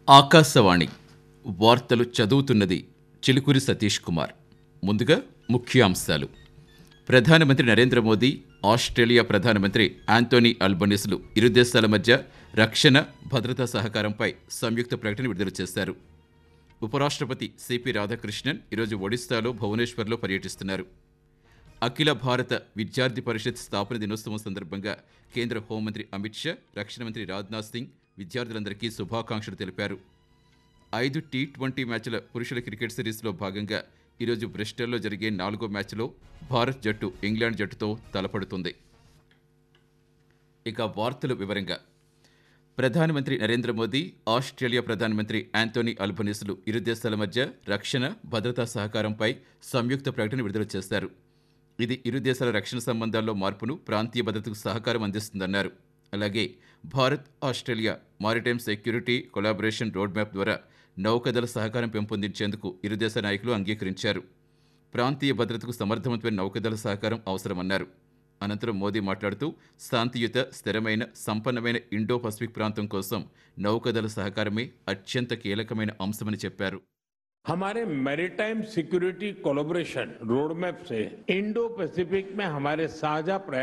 ఆకాశవాణి వార్తలు చదువుతున్నది చిలుకూరి సతీష్ కుమార్ ముందుగా ముఖ్యాంశాలు ప్రధానమంత్రి నరేంద్ర మోదీ ఆస్ట్రేలియా ప్రధానమంత్రి ఆంటోనీ అల్బనీస్లు ఇరు దేశాల మధ్య రక్షణ భద్రతా సహకారంపై సంయుక్త ప్రకటన విడుదల చేశారు ఉపరాష్ట్రపతి సిపి రాధాకృష్ణన్ ఈరోజు ఒడిశాలో భువనేశ్వర్లో పర్యటిస్తున్నారు అఖిల భారత విద్యార్థి పరిషత్ స్థాపన దినోత్సవం సందర్భంగా కేంద్ర హోంమంత్రి అమిత్ షా రక్షణ మంత్రి రాజ్నాథ్ సింగ్ విద్యార్థులందరికీ శుభాకాంక్షలు తెలిపారు ఐదు టీ ట్వంటీ మ్యాచ్ల పురుషుల క్రికెట్ సిరీస్లో భాగంగా ఈరోజు బ్రిస్టల్లో జరిగే నాలుగో మ్యాచ్లో భారత్ జట్టు ఇంగ్లాండ్ జట్టుతో తలపడుతుంది ఇక వార్తలు వివరంగా ప్రధానమంత్రి నరేంద్ర మోదీ ఆస్ట్రేలియా ప్రధానమంత్రి యాంటోనీ అల్బనీస్లు ఇరు దేశాల మధ్య రక్షణ భద్రతా సహకారంపై సంయుక్త ప్రకటన విడుదల చేశారు ఇది ఇరు దేశాల రక్షణ సంబంధాల్లో మార్పును ప్రాంతీయ భద్రతకు సహకారం అందిస్తుందన్నారు అలాగే Bharat Australia maritime security collaboration road map ద్వారా నౌకదళ సహకారం పెంపొందించేందుకు ఇరు దేశ నాయకులు అంగీకరించారు ప్రాంతీయ భద్రతకు సమర్థవంతమైన నౌకదళ సహకారం అవసరమన్నారు అనంతరం మోదీ మాట్లాడుతూ శాంతియుత స్థిరమైన సంపన్నమైన ఇండో పసిఫిక్ ప్రాంతం కోసం నౌకదళ సహకారమే అత్యంత కీలకమైన అంశమని చెప్పారు हमारे maritime security collaboration road map से इंडो पैसिफिक में हमारे साझा प्रयास